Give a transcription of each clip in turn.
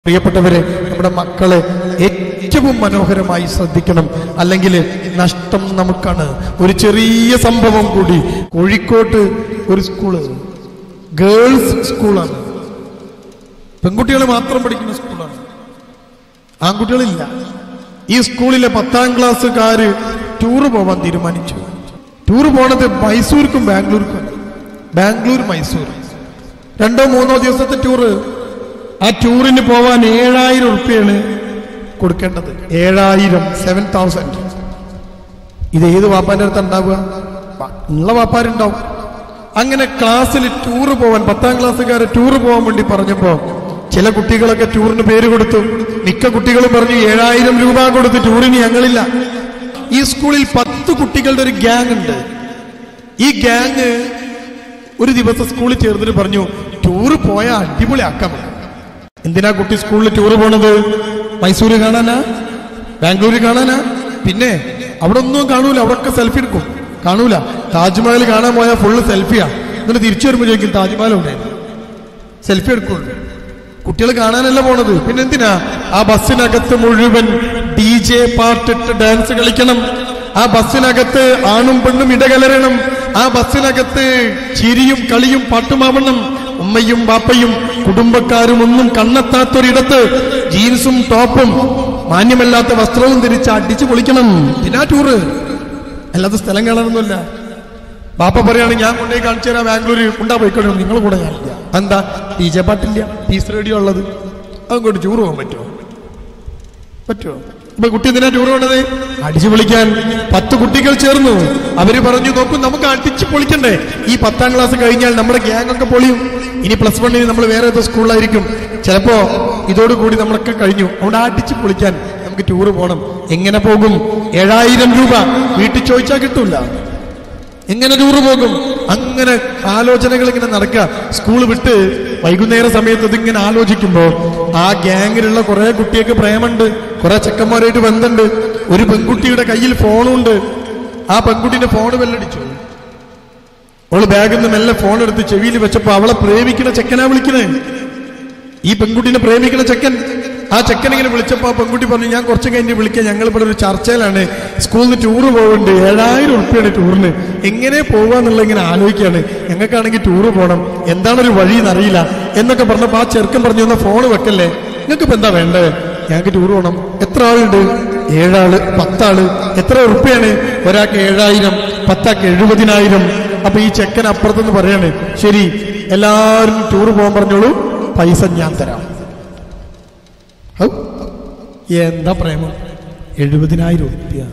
പ്രിയപ്പെട്ടവരെ നമ്മുടെ മക്കളെ ഏറ്റവും മനോഹരമായി ശ്രദ്ധിക്കണം അല്ലെങ്കിൽ നഷ്ടം നമുക്കാണ് ഒരു ചെറിയ സംഭവം കൂടി കോഴിക്കോട്ട് ഒരു സ്കൂള് ഗേൾസ് സ്കൂളാണ് പെൺകുട്ടികൾ മാത്രം പഠിക്കുന്ന സ്കൂളാണ് ആൺകുട്ടികളില്ല ഈ സ്കൂളിലെ പത്താം ക്ലാസ്സുകാര് ടൂറ് പോവാൻ തീരുമാനിച്ചു ടൂറ് പോണത് മൈസൂർക്കും ബാംഗ്ലൂർക്കും ബാംഗ്ലൂർ മൈസൂർ രണ്ടോ മൂന്നോ ദിവസത്തെ ടൂറ് ആ ടൂറിന് പോവാൻ ഏഴായിരം ഉറുപ്പ്യാണ് കൊടുക്കേണ്ടത് ഏഴായിരം സെവൻ തൗസൻഡ് ഇത് ഏത് വാപ്പാന്റെ അടുത്ത് ഉണ്ടാവുക വ- ഉള്ള വാപ്പാരുണ്ടാവും അങ്ങനെ ക്ലാസ്സിൽ ടൂറ് പോവാൻ പത്താം ക്ലാസ്സുകാരെ ടൂറ് പോകാൻ വേണ്ടി പറഞ്ഞപ്പോ ചില കുട്ടികളൊക്കെ ടൂറിന് പേര് കൊടുത്തു മിക്ക കുട്ടികളും പറഞ്ഞു ഏഴായിരം രൂപ കൊടുത്ത് ടൂറിന് ഞങ്ങളില്ല ഈ സ്കൂളിൽ പത്ത് കുട്ടികളുടെ ഒരു ഗ്യാങ് ഉണ്ട് ഈ ഗ്യാങ് ഒരു ദിവസം സ്കൂളിൽ ചേർന്നിട്ട് പറഞ്ഞു ടൂറ് പോയാൽ അടിപൊളിയാക്കാം എന്തിനാ കുട്ടി സ്കൂളിൽ ടൂറ് പോണത് മൈസൂര് കാണാനാ ബാംഗ്ലൂര് കാണാനാ പിന്നെ അവിടെ ഒന്നും കാണൂല അവിടെ ഒക്കെ സെൽഫി എടുക്കും കാണൂല താജ്മഹൽ കാണാൻ പോയാൽ ഫുള്ള് സെൽഫിയാ എന്നിട്ട് തിരിച്ചു വരുമ്പോൾ ചോദിക്കും താജ്മഹൽ ഉണ്ട് സെൽഫി എടുക്കുള്ളൂ കുട്ടികൾ കാണാനല്ല പോണത് പിന്നെ എന്തിനാ ആ ബസ്സിനകത്ത് മുഴുവൻ ഡി ജെ പാട്ടിട്ട് ഡാൻസ് കളിക്കണം ആ ബസ്സിനകത്ത് ആണും പെണ്ണും ഇടകലരണം ആ ബസ്സിനകത്ത് ചിരിയും കളിയും പാട്ടുമാവണം ഉമ്മയും ബാപ്പയും കുടുംബക്കാരും ഒന്നും കണ്ണെത്താത്തൊരിടത്ത് ജീൻസും ടോപ്പും മാന്യമല്ലാത്ത വസ്ത്രവും ധരിച്ച് അടിച്ചു പൊളിക്കണം പിന്നെ ടൂറ് അല്ലാത്ത സ്ഥലം കാണാനൊന്നുമല്ല ബാപ്പ പറയാണ് ഞാൻ കൊണ്ടുപോയി കാണിച്ചു തരാം ബാംഗ്ലൂര് ഉണ്ടാ പോയിക്കോളും നിങ്ങൾ കൂടെ ഞാനില്ല എന്താ ഡി ജെ പാട്ടില്ല പീസ് റേഡിയോ ഉള്ളത് അതുകൊണ്ട് ടൂർ പോകാൻ പറ്റുമോ പറ്റുമോ ഇപ്പൊ കുട്ടി എന്തിനാ ടൂർ പോണത് അടിച്ചു പൊളിക്കാൻ പത്ത് കുട്ടികൾ ചേർന്നു അവര് പറഞ്ഞു നോക്കൂ നമുക്ക് അടിച്ചു പൊളിക്കണ്ടേ ഈ പത്താം ക്ലാസ് കഴിഞ്ഞാൽ നമ്മുടെ ഗ്യാങ് ഒക്കെ പൊളിയും ഇനി പ്ലസ് വണ്ണിന് നമ്മൾ വേറെ ഏതോ സ്കൂളിലായിരിക്കും ചിലപ്പോ ഇതോടുകൂടി നമ്മളൊക്കെ കഴിഞ്ഞു അവിടെ അടിച്ചു പൊളിക്കാൻ നമുക്ക് ടൂർ പോകണം എങ്ങനെ പോകും ഏഴായിരം രൂപ വീട്ടിൽ ചോദിച്ചാൽ കിട്ടൂല എങ്ങനെ ടൂറ് പോകും അങ്ങനെ ആലോചനകൾ ഇങ്ങനെ നടക്കുക സ്കൂൾ വിട്ട് വൈകുന്നേര സമയത്ത് ഇതിങ്ങനെ ആലോചിക്കുമ്പോ ആ ഗ്യാങ്ങിലുള്ള കുറെ കുട്ടിയൊക്കെ പ്രേമുണ്ട് കുറെ ചെക്കന്മാരായിട്ട് ബന്ധമുണ്ട് ഒരു പെൺകുട്ടിയുടെ കയ്യിൽ ഫോണുണ്ട് ആ പെൺകുട്ടിന്റെ ഫോൺ ബെല്ലടിച്ചു അവള് ബാഗിൽ നിന്ന് മെല്ലെ ഫോൺ എടുത്ത് ചെവിയിൽ വെച്ചപ്പോ അവളെ പ്രേമിക്കണ ചെക്കനാ വിളിക്കണേ ഈ പെൺകുട്ടിനെ പ്രേമിക്കുന്ന ചെക്കൻ ആ ചെക്കൻ ഇങ്ങനെ വിളിച്ചപ്പോ ആ പെൺകുട്ടി പറഞ്ഞു ഞാൻ കുറച്ച് കഴിഞ്ഞ് വിളിക്കാം ഞങ്ങൾ ഇവിടെ ഒരു ചർച്ചയിലാണ് സ്കൂളിൽ നിന്ന് ടൂറ് പോകുന്നുണ്ട് ഏഴായിരം ഉറുപ്പ്യാണ് ടൂറിന് എങ്ങനെ പോവാന്നുള്ള ഇങ്ങനെ ആലോചിക്കുകയാണ് ഞങ്ങൾക്കാണെങ്കിൽ ടൂറ് പോകണം എന്താണ് ഒരു വഴി എന്നറിയില്ല എന്നൊക്കെ പറഞ്ഞപ്പോ ആ ചെറുക്കൻ പറഞ്ഞു എന്നാ ഫോൺ വെക്കല്ലേ നിങ്ങൾക്ക് ഇപ്പൊ എന്താ വേണ്ടത് ഞങ്ങൾക്ക് ടൂർ പോകണം എത്ര ആളുണ്ട് ഏഴാള് പത്താള് എത്ര ഉറുപ്പ്യാണ് ഒരാൾക്ക് ഏഴായിരം പത്താൾക്ക് എഴുപതിനായിരം അപ്പൊ ഈ ചെക്കൻ അപ്പുറത്തുനിന്ന് പറയാണ് ശരി എല്ലാവരും ടൂർ പോകാൻ പറഞ്ഞോളൂ പൈസ ഞാൻ തരാം ഹൗ, എന്താ പ്രേമം എഴുപതിനായിരം ഉറുപ്പ്യ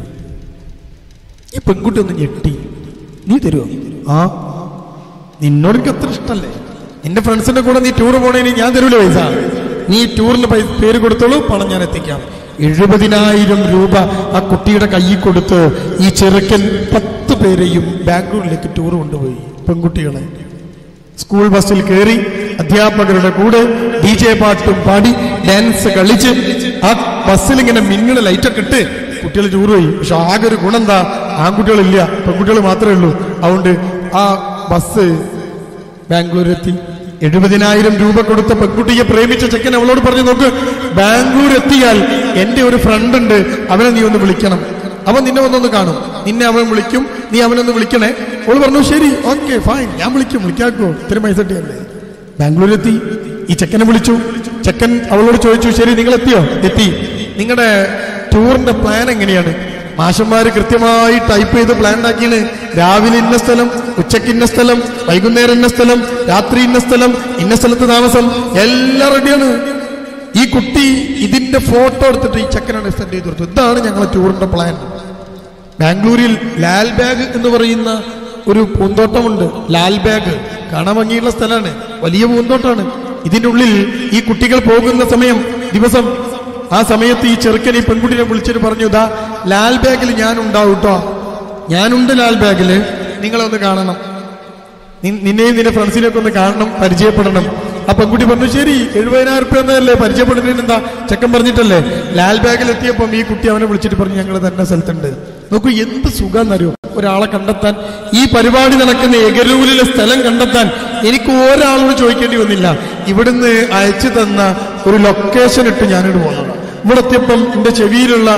ഈ പെൺകുട്ടി ഒന്ന് ഞെട്ടി നീ തരുമോ ആ നിന്നോട് എനിക്ക് അത്ര ഇഷ്ടല്ലേ എന്റെ ഫ്രണ്ട്സിന്റെ കൂടെ നീ ടൂർ പോണേന് ഞാൻ തരൂല പൈസ നീ ടൂറിന് പൈസ പേര് കൊടുത്തോളൂ പണം ഞാൻ എത്തിക്കാം എഴുപതിനായിരം രൂപ ആ കുട്ടിയുടെ കയ്യിൽ കൊടുത്ത് ഈ ചെറുക്കൻ പത്ത് പേരെയും ബാംഗ്ലൂരിലേക്ക് ടൂർ കൊണ്ടുപോയി പെൺകുട്ടികളെ സ്കൂൾ ബസ്സിൽ കയറി അധ്യാപകരുടെ കൂടെ ഡി ജെ പാട്ടും പാടി ഡാൻസ് കളിച്ച് ആ ബസ്സിൽ ഇങ്ങനെ മിന്നണ ലൈറ്റൊക്കെ ഇട്ട് കുട്ടികൾ ടൂർ പോയി പക്ഷെ ആകെ ഒരു ഗുണം എന്താ ആൺകുട്ടികളില്ല പെൺകുട്ടികൾ മാത്രമേ ഉള്ളൂ അതുകൊണ്ട് ആ ബസ് ബാംഗ്ലൂർ എത്തി എഴുപതിനായിരം രൂപ കൊടുത്ത പെൺകുട്ടിയെ പ്രേമിച്ച ചെക്കൻ അവളോട് പറഞ്ഞു നോക്ക് ബാംഗ്ലൂർ എത്തിയാൽ എന്റെ ഒരു ഫ്രണ്ട് ഉണ്ട് അവനെ നീ ഒന്ന് വിളിക്കണം അവൻ നിന്നെ വന്നൊന്ന് കാണും നിന്നെ അവൻ വിളിക്കും നീ അവനൊന്ന് വിളിക്കണേ അവള് പറഞ്ഞു ശരി ഓക്കെ ഫൈൻ ഞാൻ വിളിക്കും വിളിക്കാക്കോ ഇത്രയും പൈസ കിട്ടിയല്ലേ ബാംഗ്ലൂർ എത്തി ഈ ചെക്കനെ വിളിച്ചു ചെക്കൻ അവളോട് ചോദിച്ചു ശരി നിങ്ങൾ എത്തിയോ എത്തി നിങ്ങളുടെ ടൂറിന്റെ പ്ലാൻ എങ്ങനെയാണ് മാഷന്മാര് കൃത്യമായി ടൈപ്പ് ചെയ്ത് പ്ലാൻ ഉണ്ടാക്കിയാണ് രാവിലെ ഇന്ന സ്ഥലം ഉച്ചയ്ക്ക് ഇന്ന സ്ഥലം വൈകുന്നേരം ഇന്ന സ്ഥലം രാത്രി ഇന്ന സ്ഥലം ഇന്ന സ്ഥലത്ത് താമസം എല്ലാം റെഡിയാണ് ഈ കുട്ടി ഇതിന്റെ ഫോട്ടോ എടുത്തിട്ട് ഈ ചെക്കനാണ് സെൻഡ് ചെയ്ത് കൊടുത്തു ഇതാണ് ഞങ്ങളെ ടൂറിന്റെ പ്ലാൻ ബാംഗ്ലൂരിൽ ലാൽ ബാഗ് എന്ന് പറയുന്ന ഒരു പൂന്തോട്ടമുണ്ട് ലാൽ ബാഗ് കാണാൻ ഭംഗിയുള്ള സ്ഥലമാണ് വലിയ പൂന്തോട്ടമാണ് ഇതിന്റെ ഉള്ളിൽ ഈ കുട്ടികൾ പോകുന്ന സമയം ദിവസം ആ സമയത്ത് ഈ ചെറുക്കൻ ഈ പെൺകുട്ടിനെ വിളിച്ചിട്ട് പറഞ്ഞു ഇതാ ലാൽ ബാഗിൽ ഞാൻ ഉണ്ടാവും കേട്ടോ ഞാനുണ്ട് ലാൽ ബാഗില് നിങ്ങളൊന്ന് കാണണം നി- നിന്നെയും നിന്റെ ഫ്രണ്ട്സിനെയൊക്കെ ഒന്ന് കാണണം പരിചയപ്പെടണം ആ പെൺകുട്ടി പറഞ്ഞു ശരി എഴുപതിനായിരം റുപ്യ എന്നല്ലേ പരിചയപ്പെടുന്നതിന് എന്താ ചെക്കൻ പറഞ്ഞിട്ടല്ലേ ലാൽ ബാഗിൽ എത്തിയപ്പം ഈ കുട്ടി അവനെ വിളിച്ചിട്ട് പറഞ്ഞു ഞങ്ങൾ തന്നെ സ്ഥലത്തുണ്ട് നോക്കൂ എന്ത് സുഖമെന്നറിയോ ഒരാളെ കണ്ടെത്താൻ ഈ പരിപാടി നടക്കുന്ന എഗരൂരിലെ സ്ഥലം കണ്ടെത്താൻ എനിക്ക് ഒരാളോട് ചോദിക്കേണ്ടി വന്നില്ല ഇവിടുന്ന് അയച്ചു തന്ന ഒരു ലൊക്കേഷൻ ഇട്ട് ഞാനിവിടെ പോകുന്നത് ഇവിടെ എത്തിയപ്പം എന്റെ ചെവിയിലുള്ള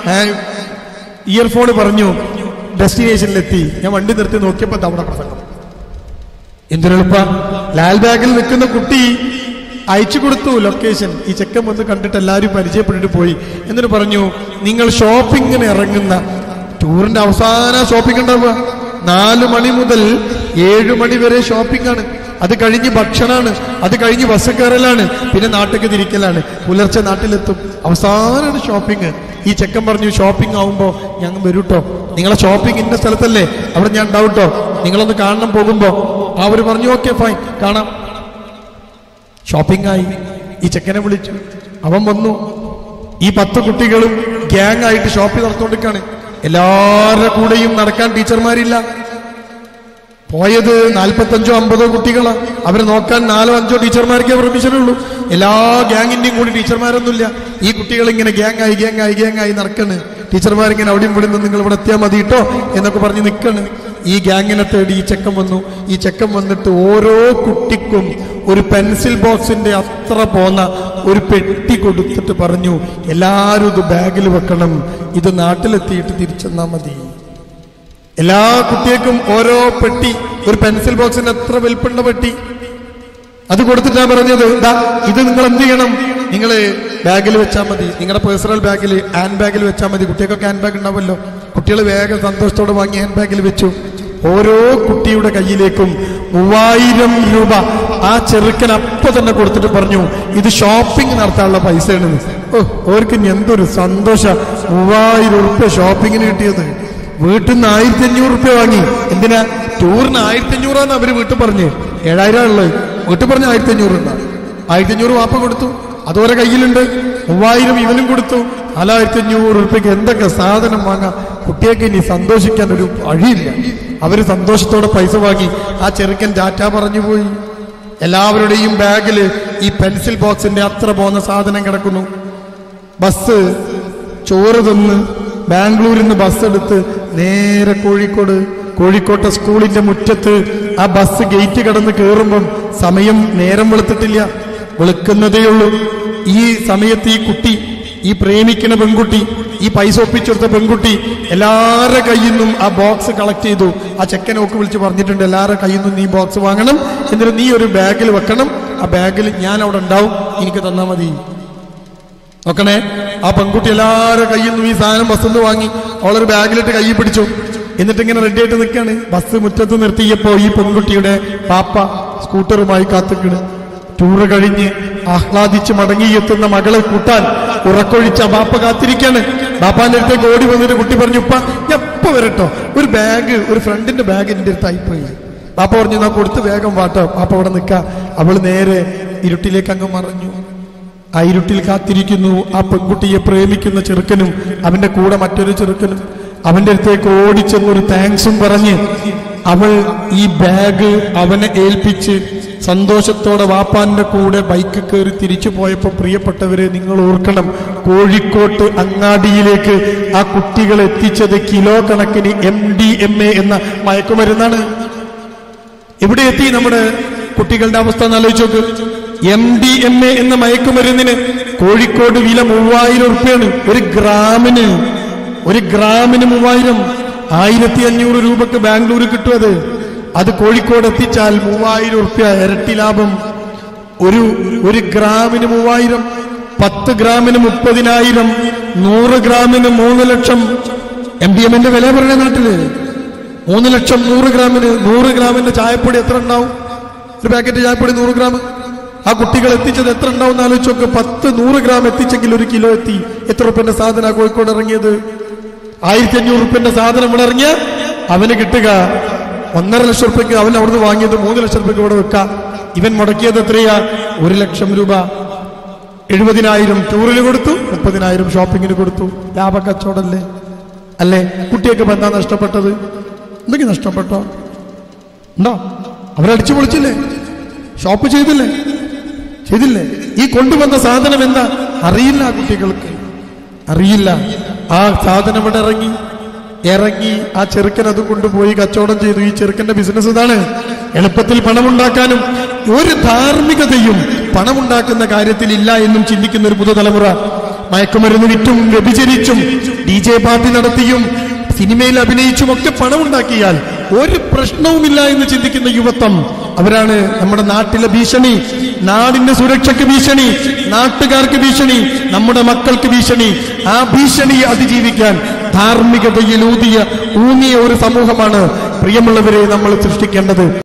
ഇയർഫോൺ പറഞ്ഞു ഡെസ്റ്റിനേഷനിലെത്തി ഞാൻ വണ്ടി നിർത്തി നോക്കിയപ്പോൾ ദാ അവിടെ പ്രസംഗം എന്തിനെളുപ്പ ലാൽ ബാഗിൽ നിൽക്കുന്ന കുട്ടി അയച്ചു കൊടുത്തു ലൊക്കേഷൻ ഈ ചെക്കൻ വന്ന് കണ്ടിട്ട് എല്ലാവരും പരിചയപ്പെട്ടിട്ട് പോയി എന്നിട്ട് പറഞ്ഞു നിങ്ങൾ ഷോപ്പിങ്ങിന് ഇറങ്ങുന്ന ടൂറിന്റെ അവസാന ഷോപ്പിംഗ് ഉണ്ടാവുക നാല് മണി മുതൽ ഏഴ് മണി വരെ ഷോപ്പിംഗ് ആണ് അത് കഴിഞ്ഞ് ഭക്ഷണമാണ് അത് കഴിഞ്ഞ് ബസ് കയറലാണ് പിന്നെ നാട്ടിലേക്ക് തിരിക്കലാണ് പുലർച്ചെ നാട്ടിലെത്തും അവസാനമാണ് ഷോപ്പിംഗ് ഈ ചെക്കൻ പറഞ്ഞു ഷോപ്പിംഗ് ആവുമ്പോ ഞങ്ങൾ വരൂട്ടോ നിങ്ങളെ ഷോപ്പിംഗ് ഇന്ന സ്ഥലത്തല്ലേ അവിടെ ഞാൻ ഉണ്ടാവട്ടോ നിങ്ങളൊന്ന് കാണണം പോകുമ്പോ അവർ പറഞ്ഞു ഓക്കെ ഫൈൻ കാണാം ഷോപ്പിംഗ് ആയി ഈ ചെക്കനെ വിളിച്ചു അവൻ വന്നു ഈ പത്ത് കുട്ടികളും ഗ്യാങ് ആയിട്ട് ഷോപ്പിൽ നടന്നുകൊണ്ടിരിക്കാണ് എല്ലാവരുടെ കൂടെയും നടക്കാൻ ടീച്ചർമാരില്ല പോയത് നാൽപ്പത്തഞ്ചോ അമ്പതോ കുട്ടികളാ അവരെ നോക്കാൻ നാലോ അഞ്ചോ ടീച്ചർമാർക്കേ പെർമിഷനുള്ളൂ എല്ലാ ഗ്യാങ്ങിന്റെയും കൂടി ടീച്ചർമാരൊന്നുമില്ല ഈ കുട്ടികൾ ഇങ്ങനെ ഗ്യാങ് ആയി ഗ്യാങ് ആയി ഗ്യാങ് ആയി നടക്കണ് ടീച്ചർമാരിങ്ങനെ അവിടെയും ഇവിടെ നിന്ന് നിങ്ങൾ ഇവിടെ എത്തിയാൽ മതി കേട്ടോ എന്നൊക്കെ പറഞ്ഞ് നിൽക്കണ് ഈ ഗ്യാങ്ങിനെ തേടി ഈ ചെക്കൻ വന്നു ഈ ചെക്കൻ വന്നിട്ട് ഓരോ കുട്ടിക്കും ഒരു പെൻസിൽ ബോക്സിന്റെ അത്ര പോന്ന ഒരു പെട്ടി കൊടുത്തിട്ട് പറഞ്ഞു എല്ലാവരും ഇത് ബാഗിൽ വെക്കണം ഇത് നാട്ടിലെത്തിയിട്ട് തിരിച്ചെന്നാ മതി എല്ലാ കുട്ടികൾക്കും ഓരോ പെട്ടി ഒരു പെൻസിൽ ബോക്സിന് എത്ര വലിപ്പുള്ള പെട്ടി അത് കൊടുത്തിട്ടാ പറഞ്ഞത് ദാ ഇത് നിങ്ങൾ എന്ത് ചെയ്യണം നിങ്ങൾ ബാഗിൽ വെച്ചാൽ മതി നിങ്ങളുടെ പേഴ്സണൽ ബാഗിൽ ഹാൻഡ് ബാഗിൽ വെച്ചാൽ മതി കുട്ടികൾക്കൊക്കെ ഹാൻഡ് ബാഗ് ഉണ്ടാവുമല്ലോ കുട്ടികൾ വേഗം സന്തോഷത്തോടെ വാങ്ങി ഹാൻഡ് ബാഗിൽ വെച്ചു ഓരോ കുട്ടിയുടെ കയ്യിലേക്കും മൂവായിരം രൂപ ആ ചെറുക്കൻ അപ്പൊ തന്നെ കൊടുത്തിട്ട് പറഞ്ഞു ഇത് ഷോപ്പിംഗ് നടത്താനുള്ള പൈസയാണ് ഓ അവർക്ക് ഇനി എന്തൊരു സന്തോഷ മൂവായിരം ഉറുപ്പ്യ ഷോപ്പിങ്ങിന് കിട്ടിയത് വീട്ടിൽ നിന്ന് ആയിരത്തി അഞ്ഞൂറ് റുപ്യ വാങ്ങി എന്തിനാ ടൂറിന് ആയിരത്തി അഞ്ഞൂറാന്ന് അവര് വീട്ടിൽ പറഞ്ഞ് ഏഴായിരം ഉള്ളത് വീട്ടിൽ പറഞ്ഞ ആയിരത്തി അഞ്ഞൂറ് ഉണ്ടാ ആയിരത്തി അഞ്ഞൂറ് വാപ്പ കൊടുത്തു അതോരെ കയ്യിലുണ്ട് മൂവായിരം ഇവനും കൊടുത്തു നാലായിരത്തി അഞ്ഞൂറ് റുപ്യക്ക് എന്തൊക്കെ സാധനം വാങ്ങാം കുട്ടിയൊക്കെ ഇനി സന്തോഷിക്കാൻ ഒരു വഴിയില്ല അവര് സന്തോഷത്തോടെ പൈസ വാങ്ങി ആ ചെറുക്കൻ ടാറ്റ പറഞ്ഞു പോയി എല്ലാവരുടെയും ബാഗില് ഈ പെൻസിൽ ബോക്സിന്റെ അത്ര പോകുന്ന സാധനം കിടക്കുന്നു ബസ് ചോറ് തിന്ന് ബാംഗ്ലൂരിൽ നിന്ന് ബസ് എടുത്ത് നേരെ കോഴിക്കോട് കോഴിക്കോട്ടെ സ്കൂളിന്റെ മുറ്റത്ത് ആ ബസ് ഗേറ്റ് കടന്ന് കയറുമ്പം സമയം നേരം വെളുത്തിട്ടില്ല വെളുക്കുന്നതേയുള്ളൂ ഈ സമയത്ത് ഈ കുട്ടി ഈ പ്രേമിക്കുന്ന പെൺകുട്ടി ഈ പൈസ ഒപ്പിച്ചെടുത്ത പെൺകുട്ടി എല്ലാവരുടെ കയ്യിൽ നിന്നും ആ ബോക്സ് കളക്ട് ചെയ്തു ആ ചെക്കനെ ഒക്കെ വിളിച്ച് പറഞ്ഞിട്ടുണ്ട് എല്ലാവരുടെ കയ്യിൽ നിന്നും നീ ബോക്സ് വാങ്ങണം എന്നിട്ട് നീ ഒരു ബാഗിൽ വെക്കണം ആ ബാഗിൽ ഞാൻ അവിടെ ഉണ്ടാവും എനിക്ക് തന്നാ മതി നോക്കണേ ആ പെൺകുട്ടി എല്ലാവരുടെ കയ്യിൽ നിന്നും ഈ സാധനം ബസ്സിൽ നിന്ന് വാങ്ങി അവളൊരു ബാഗിലിട്ട് കൈ പിടിച്ചു എന്നിട്ട് ഇങ്ങനെ റെഡി ആയിട്ട് നിൽക്കാണ് ബസ് മുറ്റത്ത് നിർത്തിയപ്പോ ഈ പെൺകുട്ടിയുടെ പാപ്പ സ്കൂട്ടറുമായി കാത്തുക്കണ് ടൂറ് കഴിഞ്ഞ് ആഹ്ലാദിച്ച് മടങ്ങിയെത്തുന്ന മകളെ കൂട്ടാൻ ഉറക്കൊഴിച്ച ബാപ്പ കാത്തിരിക്കാണ് ബാപ്പാന്റെ അടുത്തേക്ക് ഓടി വന്നിട്ട് കുട്ടി പറഞ്ഞു ഉപ്പ ഞാൻ എപ്പോ വരട്ടോ ഒരു ബാഗ് ഒരു ഫ്രണ്ടിന്റെ ബാഗ് എന്റെ അടുത്തായി പോയി ബാപ്പ പറഞ്ഞു ഞാൻ കൊടുത്ത് വേഗം വാട്ടോ ബാപ്പ അവിടെ നിൽക്ക അവള് നേരെ ഇരുട്ടിലേക്ക് അങ്ങ് മറഞ്ഞു ആ ഇരുട്ടിൽ കാത്തിരിക്കുന്നു ആ പെൺകുട്ടിയെ പ്രേമിക്കുന്ന ചെറുക്കനും അവന്റെ കൂടെ മറ്റൊരു ചെറുക്കനും അവന്റെ അടുത്തേക്ക് ഓടിച്ചെന്ന് ഒരു താങ്ക്സും പറഞ്ഞ് അവൾ ഈ ബാഗ് അവനെ ഏൽപ്പിച്ച് സന്തോഷത്തോടെ വാപ്പാന്റെ കൂടെ ബൈക്ക് കയറി തിരിച്ചു പോയപ്പോ പ്രിയപ്പെട്ടവരെ നിങ്ങൾ ഓർക്കണം കോഴിക്കോട്ട് അങ്ങാടിയിലേക്ക് ആ കുട്ടികൾ എത്തിച്ചത് കിലോ കണക്കിന് എം ഡി എം എ എന്ന മയക്കുമരുന്നാണ് എവിടെ എത്തി നമ്മുടെ കുട്ടികളുടെ അവസ്ഥ എന്ന് ആലോചിച്ച് നോക്ക് എം ഡി എം എ എന്ന മയക്കുമരുന്നിന് കോഴിക്കോട് വില മൂവായിരം ഉറുപ്പ്യാണ് ഒരു ഗ്രാമിന് ഒരു ഗ്രാമിന് മൂവായിരം ആയിരത്തി അഞ്ഞൂറ് രൂപക്ക് ബാംഗ്ലൂർ കിട്ടും അത് അത് കോഴിക്കോട് എത്തിച്ചാൽ മൂവായിരം ഉറുപ്പ്യ ഇരട്ടി ലാഭം ഒരു ഒരു ഗ്രാമിന് മൂവായിരം പത്ത് ഗ്രാമിന് മുപ്പതിനായിരം നൂറ് ഗ്രാമിന് മൂന്ന് ലക്ഷം എം ഡി എമ്മിന്റെ വില പറയുന്ന നാട്ടില് മൂന്ന് ലക്ഷം നൂറ് ഗ്രാമിന് നൂറ് ഗ്രാമിന്റെ ചായപ്പൊടി എത്ര ഉണ്ടാവും ഒരു പാക്കറ്റ് ചായപ്പൊടി നൂറ് ഗ്രാം ആ കുട്ടികൾ എത്തിച്ചത് എത്ര ഉണ്ടാവും എന്ന് ആലോചിച്ച് നോക്ക് പത്ത് നൂറ് ഗ്രാം എത്തിച്ചെങ്കിൽ ഒരു കിലോ എത്തി എത്ര റുപ്യന്റെ സാധന കോഴിക്കോട് ഇറങ്ങിയത് ആയിരത്തി അഞ്ഞൂറ് റുപ്യന്റെ സാധനം ഇവിടെ ഇറങ്ങിയ അവന് കിട്ടുക ഒന്നര ലക്ഷം റുപ്യക്ക് അവൻ അവിടുന്ന് വാങ്ങിയത് മൂന്ന് ലക്ഷം റുപ്യക്ക് ഇവിടെ വെക്കാം ഇവൻ മുടക്കിയത് എത്രയാ ഒരു ലക്ഷം രൂപ എഴുപതിനായിരം ടൂറിന് കൊടുത്തു മുപ്പതിനായിരം ഷോപ്പിങ്ങിന് കൊടുത്തു ലാഭക്കച്ചവടല്ലേ അല്ലേ കുട്ടിയൊക്കെ ഇപ്പൊ എന്താ നഷ്ടപ്പെട്ടത് എന്തെങ്കിലും നഷ്ടപ്പെട്ടോ ഉണ്ടോ അവരടിച്ചു പൊളിച്ചില്ലേ ഷോപ്പ് ചെയ്തില്ലേ ചെയ്തില്ലേ ഈ കൊണ്ടുവന്ന സാധനം എന്താ അറിയില്ല ആ കുട്ടികൾക്ക് അറിയില്ല ആ സാധനം ഇവിടെ ഇറങ്ങി ഇറങ്ങി ആ ചെറുക്കൻ അത് കൊണ്ടുപോയി കച്ചവടം ചെയ്തു ഈ ചെറുക്കന്റെ ബിസിനസ് ഇതാണ് എളുപ്പത്തിൽ പണമുണ്ടാക്കാനും ഒരു ധാർമ്മികതയും പണമുണ്ടാക്കുന്ന കാര്യത്തിൽ ഇല്ല എന്നും ചിന്തിക്കുന്ന ഒരു പുതുതലമുറ മയക്കുമരുന്ന് വിറ്റും വ്യഭിചരിച്ചും ഡി ജെ പാർട്ടി നടത്തിയും സിനിമയിൽ അഭിനയിച്ചും ഒക്കെ പണമുണ്ടാക്കിയാൽ ഒരു പ്രശ്നവുമില്ല എന്ന് ചിന്തിക്കുന്ന യുവത്വം അവരാണ് നമ്മുടെ നാട്ടിലെ ഭീഷണി നാടിന്റെ സുരക്ഷയ്ക്ക് ഭീഷണി നാട്ടുകാർക്ക് ഭീഷണി നമ്മുടെ മക്കൾക്ക് ഭീഷണി ആ ഭീഷണിയെ അതിജീവിക്കാൻ ധാർമ്മികതയിൽ ഊതിയ ഊന്നിയ ഒരു സമൂഹമാണ് പ്രിയമുള്ളവരെ നമ്മൾ സൃഷ്ടിക്കേണ്ടത്